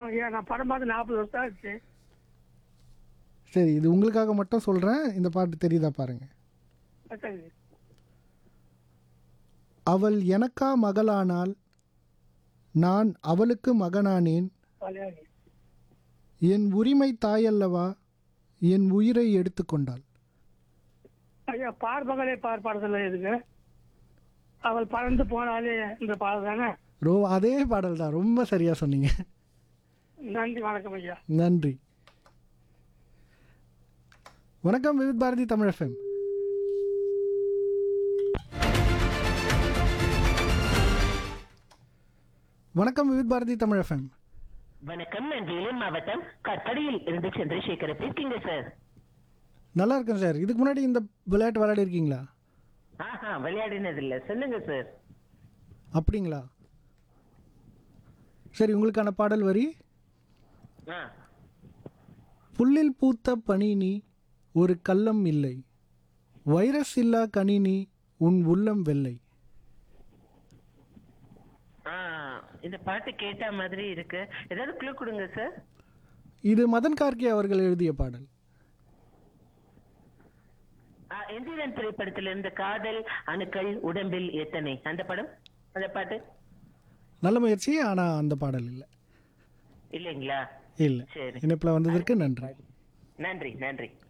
ஐயா நான் படம் பார்த்து நாற்பது வருஷம் ஆச்சு சரி இது உங்களுக்காக மட்டும் சொல்கிறேன் இந்த பாட்டு தெரியுதா பாருங்க சரி அவள் எனக்கா மகளானால் நான் அவளுக்கு மகனானேன் மலையாளி என் உரிமை தாயல்லவா என் உயிரை எடுத்துக்கொண்டாள் ஐயா பார் மகளே பார் படத்துல எதுங்க அவள் பறந்து போனாலே இந்த பாடல் தானே ரோ அதே பாடல் தான் ரொம்ப சரியாக சொன்னீங்க நன்றி வணக்கம் ஐயா நன்றி வணக்கம் விவித் பாரதி தமிழ் எஃப்எம் வணக்கம் விவித் பாரதி தமிழ் எஃப்எம் வணக்கம் நான் வேலூர் மாவட்டம் கற்படியில் இருந்து சந்திரசேகர் எப்படி இருக்கீங்க சார் நல்லா இருக்கேன் சார் இதுக்கு முன்னாடி இந்த விளையாட்டு விளையாடி இருக்கீங்களா ஆஹா விளையாடினது இல்ல சொல்லுங்க சார் அப்படிங்களா சரி உங்களுக்கான பாடல் வரி ஆ புல்லில் பூத்த பனினி ஒரு கள்ளம் இல்லை வைரஸ் இல்லா கணினி உன் உள்ளம் வெள்ளை ஆ இந்த பாட்டு கேட்ட மாதிரி இருக்கு ஏதாவது க்ளூ கொடுங்க சார் இது மதன் கார்கே அவர்கள் எழுதிய பாடல் ஆ, எந்திரன் திரைப்படத்தில் இருந்த காதல் அணுக்கள் உடம்பில் எத்தனை அந்த படம் அந்த பாட்டு நல்ல முயற்சி ஆனால் அந்த பாடல் இல்லை இல்லைங்களா இல்லை சரி இணைப்பில் வந்ததற்கு நன்றி நன்றி நன்றி